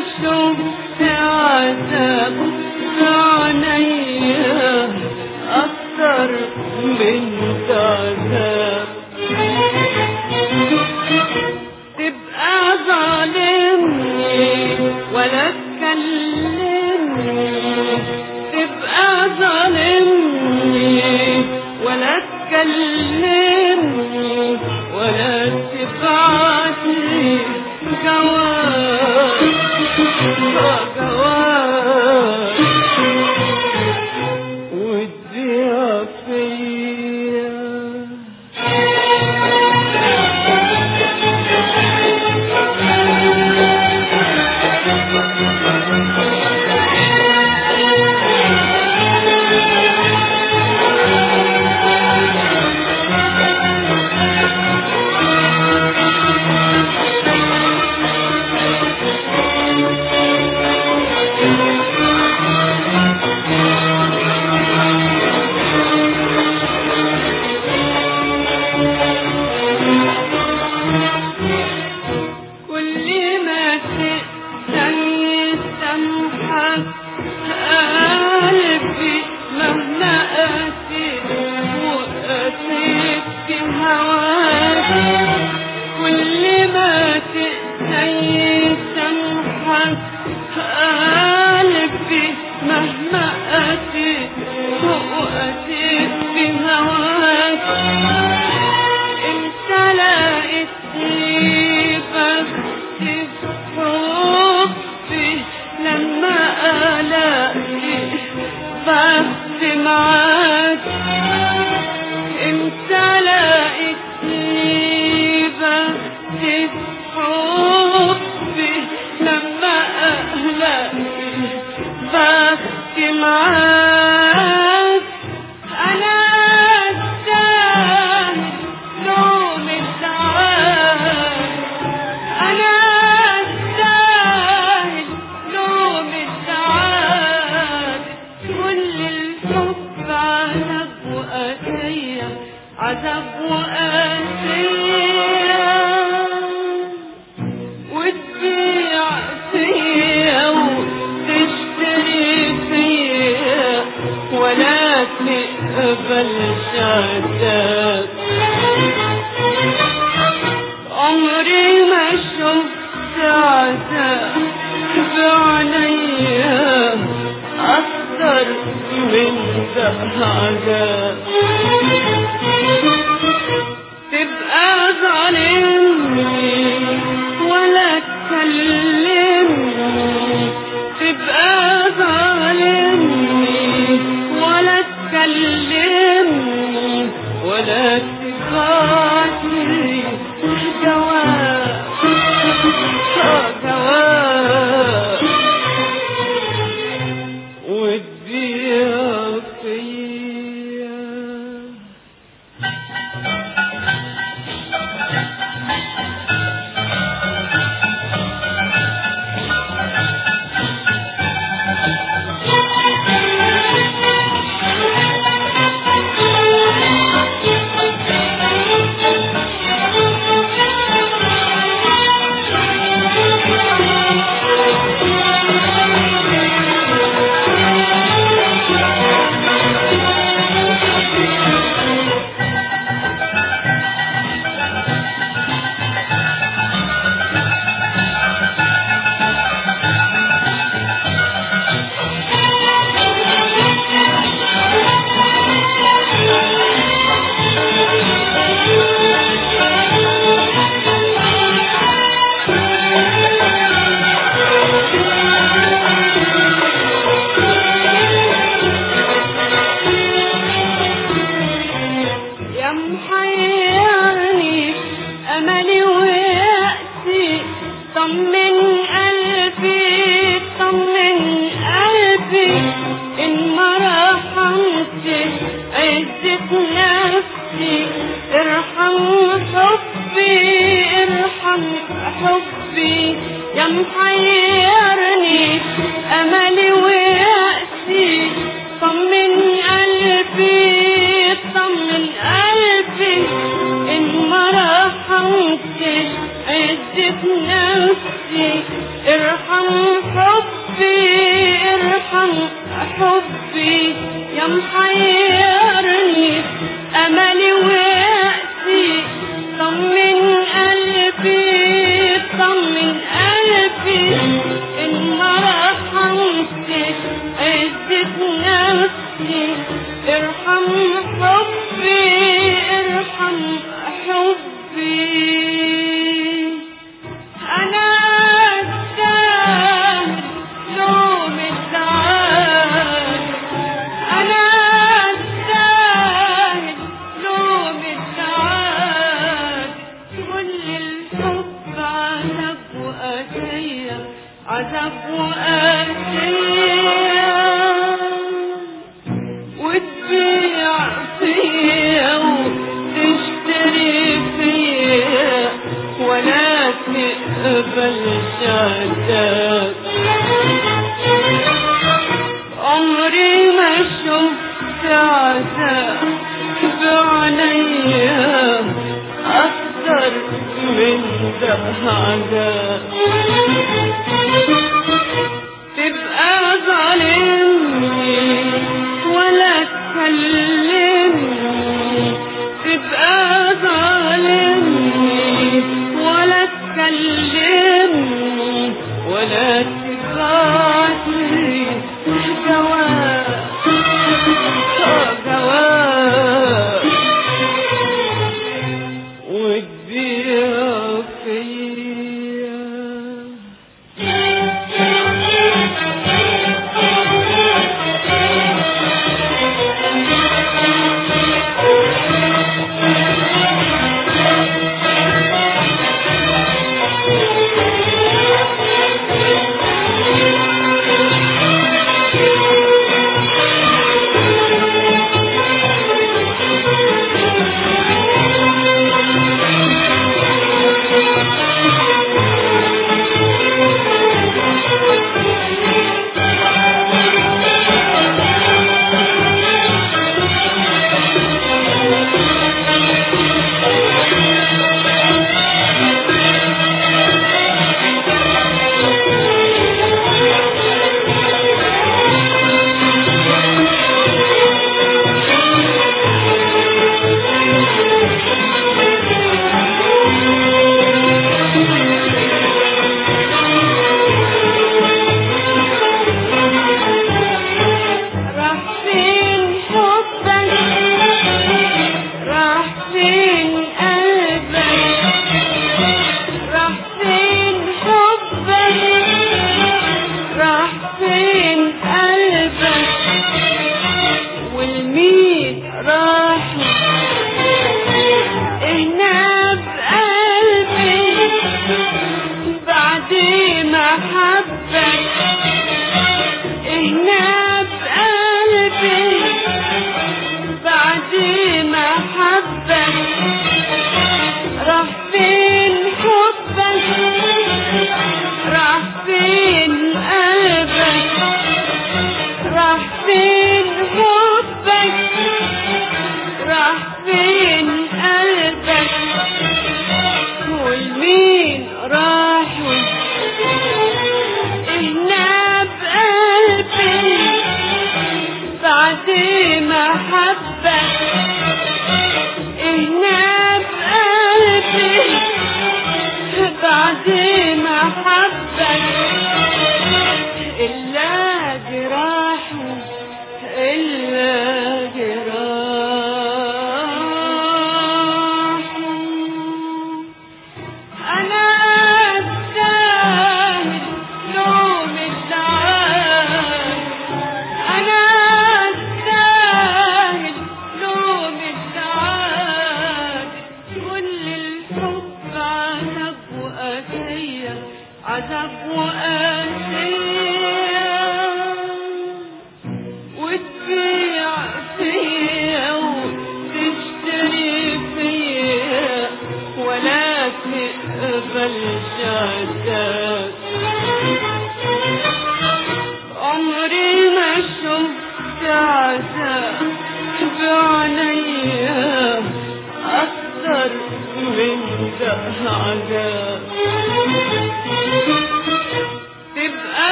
شفت عذاب عينيا أكتر من عذاب تبقى ظالمني ولا تكلمني تبقى ظالمني ولا تكلمني ولا تبعتلي جواب جواب وتضيع فيا كل ما تقدر يسامحك قلبي مهما قاسيت وقاسيت في هواك كل ما تقدر يسامحك قلبي مهما قاسيت وقاسيت في هواك انت لقيتني بختي حبي لما الاقي بختي معاك انت لقيتني بختي حبي لما الاقي بختي معاك انا استاهل نوم السعاد انا استاهل نوم السعاد كل الحب عذاب وقاسية عذاب وقاسية وتبيع فيا وتشتري فيا ولا تقبل شهادات عمري ما شفت عذاب بعينيا أكتر من ده عذاب تبقى ظالمني ولا تكلمني تبقى ظالمني ولا تكلمني ولا تبعتلي جواب جواب وتبيع فيا يا محيرني أملي ويأسي طمن قلبي طمن قلبي إن ما رحمت عزة نفسي ارحم حبي ارحم حبي يا محيرني أملي ويأسي طمن قلبي طمن قلبي إن ما رحمتش عزة نفسي ارحم ارحم حبي يا محيرني املي ويأسي طمن قلبي طمن قلبي ان ما رحمتش عزة نفسي ارحم حبي ارحم حبي انا استاهل لوم السعاد انا استاهل لوم السعاد كل الحب عذاب وأذية عذاب وأذية وتبيع فيا وتشتري فيا ولا تقبل شهادات